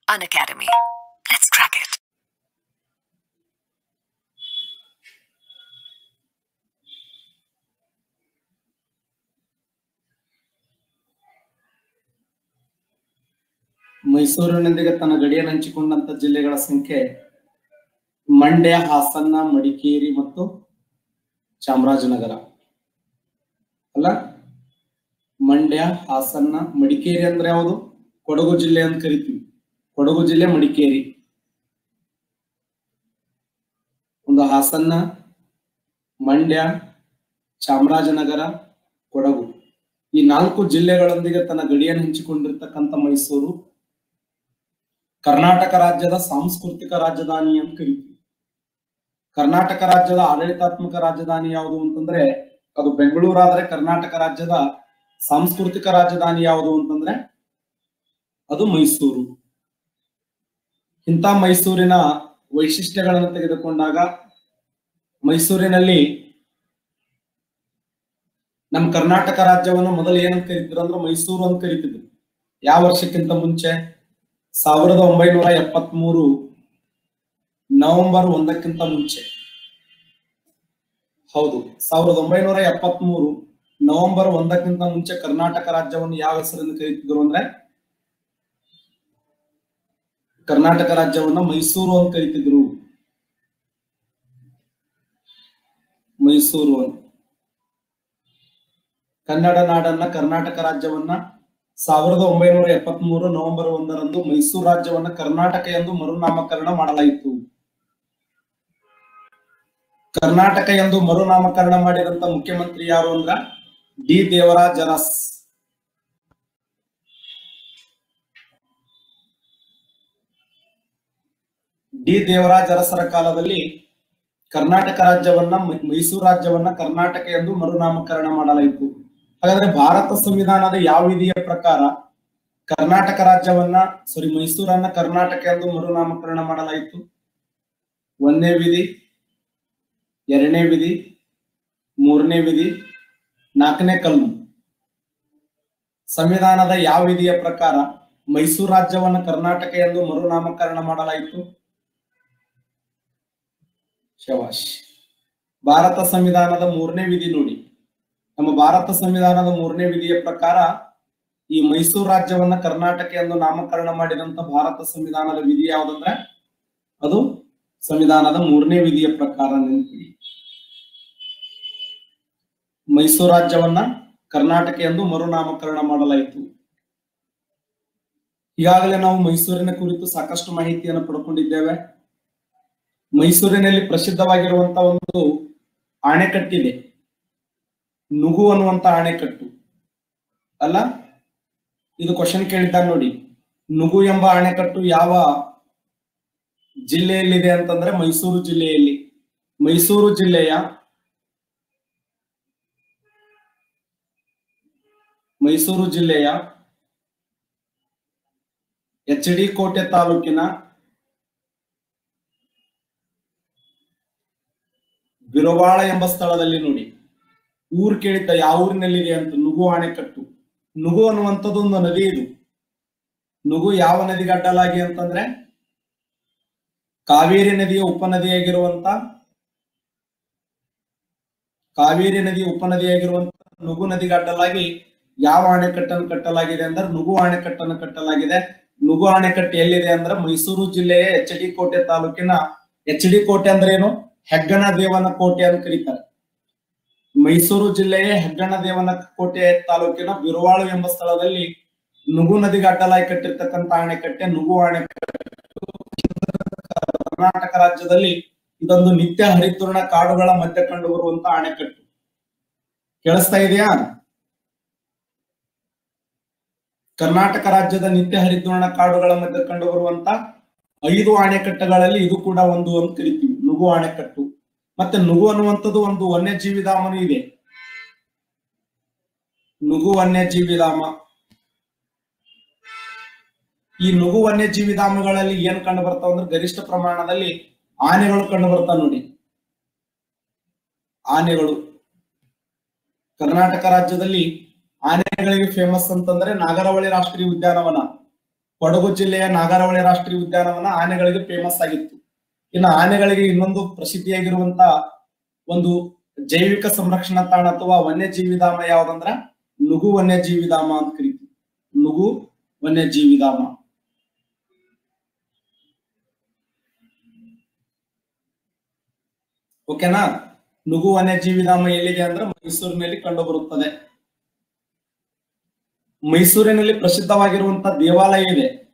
An Academy. Let's crack it. ಮೈಸೂರಿನೊಂದಿಗೆ ತನ್ನ ಗಡಿಯನ್ನು ಹಂಚಿಕೊಂಡಂತ ಜಿಲ್ಲೆಗಳ ಸಂಖ್ಯೆ ಮಂಡ್ಯ ಹಾಸನ ಮಡಿಕೇರಿ ಮತ್ತು ಚಾಮರಾಜನಗರ ಅಲ್ಲ ಮಂಡ್ಯ ಹಾಸನ ಮಡಿಕೇರಿ ಅಂದ್ರೆ ಯಾವುದು ಕೊಡಗು ಜಿಲ್ಲೆ ಅಂತ ಕರಿತೀವಿ ಕೊಡಗು ಜಿಲ್ಲೆ ಮಡಿಕೇರಿ ಒಂದು ಹಾಸನ ಮಂಡ್ಯ ಚಾಮರಾಜನಗರ ಕೊಡಗು ಈ ನಾಲ್ಕು ಜಿಲ್ಲೆಗಳೊಂದಿಗೆ ತನ್ನ ಗಡಿಯನ್ನು ಹಂಚಿಕೊಂಡಿರ್ತಕ್ಕಂಥ ಮೈಸೂರು ಕರ್ನಾಟಕ ರಾಜ್ಯದ ಸಾಂಸ್ಕೃತಿಕ ರಾಜಧಾನಿ ಅಂತ ಕರಿತೀವಿ ಕರ್ನಾಟಕ ರಾಜ್ಯದ ಆಡಳಿತಾತ್ಮಕ ರಾಜಧಾನಿ ಯಾವುದು ಅಂತಂದ್ರೆ ಅದು ಬೆಂಗಳೂರಾದ್ರೆ ಕರ್ನಾಟಕ ರಾಜ್ಯದ ಸಾಂಸ್ಕೃತಿಕ ರಾಜಧಾನಿ ಯಾವುದು ಅಂತಂದ್ರೆ ಅದು ಮೈಸೂರು ಇಂಥ ಮೈಸೂರಿನ ವೈಶಿಷ್ಟ್ಯಗಳನ್ನು ತೆಗೆದುಕೊಂಡಾಗ ಮೈಸೂರಿನಲ್ಲಿ ನಮ್ಮ ಕರ್ನಾಟಕ ರಾಜ್ಯವನ್ನು ಮೊದಲು ಏನಂತ ಕರಿತಿದ್ರು ಅಂದ್ರೆ ಮೈಸೂರು ಅಂತ ಕರಿತಿದ್ರು ಯಾವ ವರ್ಷಕ್ಕಿಂತ ಮುಂಚೆ ಸಾವಿರದ ಒಂಬೈನೂರ ಎಪ್ಪತ್ತ್ ಮೂರು ನವೆಂಬರ್ ಒಂದಕ್ಕಿಂತ ಮುಂಚೆ ಹೌದು ಸಾವಿರದ ಒಂಬೈನೂರ ಎಪ್ಪತ್ತ್ ಮೂರು ನವೆಂಬರ್ ಒಂದಕ್ಕಿಂತ ಮುಂಚೆ ಕರ್ನಾಟಕ ರಾಜ್ಯವನ್ನು ಯಾವ ಹೆಸರಿಂದ ಕರೀತಿದ್ರು ಅಂದ್ರೆ ಕರ್ನಾಟಕ ರಾಜ್ಯವನ್ನ ಮೈಸೂರು ಅಂತ ಕರೀತಿದ್ರು ಮೈಸೂರು ಅಂತ ಕನ್ನಡ ನಾಡನ್ನ ಕರ್ನಾಟಕ ರಾಜ್ಯವನ್ನ ಸಾವಿರದ ಒಂಬೈನೂರ ಎಪ್ಪತ್ತ್ ಮೂರು ನವೆಂಬರ್ ಒಂದರಂದು ಮೈಸೂರು ರಾಜ್ಯವನ್ನ ಕರ್ನಾಟಕ ಎಂದು ಮರುನಾಮಕರಣ ಮಾಡಲಾಯಿತು ಕರ್ನಾಟಕ ಎಂದು ಮರುನಾಮಕರಣ ಮಾಡಿದಂತ ಮುಖ್ಯಮಂತ್ರಿ ಯಾರು ಅಂದ್ರ ಡಿ ದೇವರಾಜ್ ಅರಸ್ ಡಿ ದೇವರಾಜ್ ಅರಸರ ಕಾಲದಲ್ಲಿ ಕರ್ನಾಟಕ ರಾಜ್ಯವನ್ನ ಮೈ- ಮೈಸೂರು ರಾಜ್ಯವನ್ನ ಕರ್ನಾಟಕ ಎಂದು ಮರುನಾಮಕರಣ ಮಾಡಲಾಯಿತು ಹಾಗಾದ್ರೆ ಭಾರತ ಸಂವಿಧಾನದ ಯಾವ ವಿಧಿಯ ಪ್ರಕಾರ ಕರ್ನಾಟಕ ರಾಜ್ಯವನ್ನ ಸಾರಿ ಮೈಸೂರನ್ನ ಕರ್ನಾಟಕ ಎಂದು ಮರುನಾಮಕರಣ ಮಾಡಲಾಯಿತು ಒಂದನೇ ವಿಧಿ ಎರಡನೇ ವಿಧಿ ಮೂರನೇ ವಿಧಿ ನಾಲ್ಕನೇ ಕಲ್ಲು ಸಂವಿಧಾನದ ಯಾವ ವಿಧಿಯ ಪ್ರಕಾರ ಮೈಸೂರು ರಾಜ್ಯವನ್ನ ಕರ್ನಾಟಕ ಎಂದು ಮರುನಾಮಕರಣ ಮಾಡಲಾಯಿತು ಶವಾಶ್ ಭಾರತ ಸಂವಿಧಾನದ ಮೂರನೇ ವಿಧಿ ನೋಡಿ ನಮ್ಮ ಭಾರತ ಸಂವಿಧಾನದ ಮೂರನೇ ವಿಧಿಯ ಪ್ರಕಾರ ಈ ಮೈಸೂರು ರಾಜ್ಯವನ್ನ ಕರ್ನಾಟಕ ಎಂದು ನಾಮಕರಣ ಮಾಡಿದಂತ ಭಾರತ ಸಂವಿಧಾನದ ವಿಧಿ ಯಾವುದಂದ್ರೆ ಅದು ಸಂವಿಧಾನದ ಮೂರನೇ ವಿಧಿಯ ಪ್ರಕಾರ ನೆನಪಿಡಿ ಮೈಸೂರು ರಾಜ್ಯವನ್ನ ಕರ್ನಾಟಕ ಎಂದು ಮರುನಾಮಕರಣ ಮಾಡಲಾಯಿತು ಈಗಾಗಲೇ ನಾವು ಮೈಸೂರಿನ ಕುರಿತು ಸಾಕಷ್ಟು ಮಾಹಿತಿಯನ್ನು ಪಡ್ಕೊಂಡಿದ್ದೇವೆ ಮೈಸೂರಿನಲ್ಲಿ ಪ್ರಸಿದ್ಧವಾಗಿರುವಂತ ಒಂದು ಅಣೆಕಟ್ಟಿದೆ ನುಗು ಅನ್ನುವಂತ ಅಣೆಕಟ್ಟು ಅಲ್ಲ ಇದು ಕ್ವಶನ್ ಕೇಳಿದ್ದ ನೋಡಿ ನುಗು ಎಂಬ ಅಣೆಕಟ್ಟು ಯಾವ ಜಿಲ್ಲೆಯಲ್ಲಿದೆ ಅಂತಂದ್ರೆ ಮೈಸೂರು ಜಿಲ್ಲೆಯಲ್ಲಿ ಮೈಸೂರು ಜಿಲ್ಲೆಯ ಮೈಸೂರು ಜಿಲ್ಲೆಯ ಎಚ್ ಡಿ ಕೋಟೆ ತಾಲೂಕಿನ ಬಿರುವಾಳ ಎಂಬ ಸ್ಥಳದಲ್ಲಿ ನೋಡಿ ಊರ್ ಕೇಳಿದ್ದ ಯಾವ ಊರಿನಲ್ಲಿದೆ ಅಂತ ನುಗು ಅಣೆಕಟ್ಟು ನುಗು ಅನ್ನುವಂಥದ್ದು ಒಂದು ನದಿ ಇದು ನುಗು ಯಾವ ನದಿಗೆ ಅಡ್ಡಲಾಗಿ ಅಂತಂದ್ರೆ ಕಾವೇರಿ ನದಿಯ ಉಪನದಿಯಾಗಿರುವಂತ ಕಾವೇರಿ ನದಿಯ ಉಪನದಿಯಾಗಿರುವಂತ ನುಗು ನದಿಗೆ ಅಡ್ಡಲಾಗಿ ಯಾವ ಅಣೆಕಟ್ಟನ್ನು ಕಟ್ಟಲಾಗಿದೆ ಅಂದ್ರೆ ನುಗು ಅಣೆಕಟ್ಟನ್ನು ಕಟ್ಟಲಾಗಿದೆ ನುಗು ಅಣೆಕಟ್ಟು ಎಲ್ಲಿದೆ ಅಂದ್ರೆ ಮೈಸೂರು ಜಿಲ್ಲೆಯ ಎಚ್ ಡಿ ಕೋಟೆ ತಾಲೂಕಿನ ಎಚ್ ಡಿ ಕೋಟೆ ಅಂದ್ರೆ ಏನು ಹೆಗ್ಗಣ ದೇವನ ಕೋಟೆ ಅಂತ ಕರೀತಾರೆ ಮೈಸೂರು ಜಿಲ್ಲೆಯ ಹೆಗ್ಗಣ ದೇವನ ಕೋಟೆ ತಾಲೂಕಿನ ಬಿರುವಾಳು ಎಂಬ ಸ್ಥಳದಲ್ಲಿ ನುಗು ನದಿಗೆ ಅಡ್ಡಲಾಗಿ ಕಟ್ಟಿರ್ತಕ್ಕಂಥ ಅಣೆಕಟ್ಟೆ ನುಗು ಅಣೆಕಟ್ಟು ಕರ್ನಾಟಕ ರಾಜ್ಯದಲ್ಲಿ ಇದೊಂದು ನಿತ್ಯ ಹರಿದ್ವರ್ಣ ಕಾಡುಗಳ ಮಧ್ಯೆ ಕಂಡು ಬರುವಂತ ಅಣೆಕಟ್ಟು ಕೇಳಿಸ್ತಾ ಇದೆಯಾ ಕರ್ನಾಟಕ ರಾಜ್ಯದ ನಿತ್ಯ ಹರಿದ್ವರ್ಣ ಕಾಡುಗಳ ಮಧ್ಯೆ ಕಂಡು ಬರುವಂತ ಐದು ಅಣೆಕಟ್ಟುಗಳಲ್ಲಿ ಇದು ಕೂಡ ಒಂದು ಅಂತ ಕರಿತೀವಿ ನುಗು ಅಣೆಕಟ್ಟು ಮತ್ತೆ ನುಗು ಅನ್ನುವಂಥದ್ದು ಒಂದು ವನ್ಯಜೀವಿ ಧಾಮನೂ ಇದೆ ನುಗು ವನ್ಯಜೀವಿ ಧಾಮ ಈ ನುಗು ವನ್ಯಜೀವಿ ಧಾಮಗಳಲ್ಲಿ ಏನ್ ಕಂಡು ಬರ್ತಾವ ಅಂದ್ರೆ ಗರಿಷ್ಠ ಪ್ರಮಾಣದಲ್ಲಿ ಆನೆಗಳು ಕಂಡು ಬರ್ತಾವ ನೋಡಿ ಆನೆಗಳು ಕರ್ನಾಟಕ ರಾಜ್ಯದಲ್ಲಿ ಆನೆಗಳಿಗೆ ಫೇಮಸ್ ಅಂತಂದ್ರೆ ನಾಗರಹೊಳೆ ರಾಷ್ಟ್ರೀಯ ಉದ್ಯಾನವನ ಕೊಡಗು ಜಿಲ್ಲೆಯ ನಾಗರಹೊಳೆ ರಾಷ್ಟ್ರೀಯ ಉದ್ಯಾನವನ ಆನೆಗಳಿಗೆ ಫೇಮಸ್ ಆಗಿತ್ತು ಇನ್ನು ಆನೆಗಳಿಗೆ ಇನ್ನೊಂದು ಪ್ರಸಿದ್ಧಿಯಾಗಿರುವಂತ ಒಂದು ಜೈವಿಕ ಸಂರಕ್ಷಣಾ ತಾಣ ಅಥವಾ ವನ್ಯಜೀವಿ ಧಾಮ ಯಾವ್ದಂದ್ರ ನುಗು ವನ್ಯಜೀವಿ ಧಾಮ ಅಂತ ಕರಿತೀವಿ ನುಗು ವನ್ಯಜೀವಿ ಧಾಮ ಓಕೆನಾ ನುಗು ವನ್ಯಜೀವಿ ಧಾಮ ಎಲ್ಲಿದೆ ಅಂದ್ರೆ ಮೈಸೂರಿನಲ್ಲಿ ಕಂಡು ಬರುತ್ತದೆ ಮೈಸೂರಿನಲ್ಲಿ ಪ್ರಸಿದ್ಧವಾಗಿರುವಂತ ದೇವಾಲಯ ಇದೆ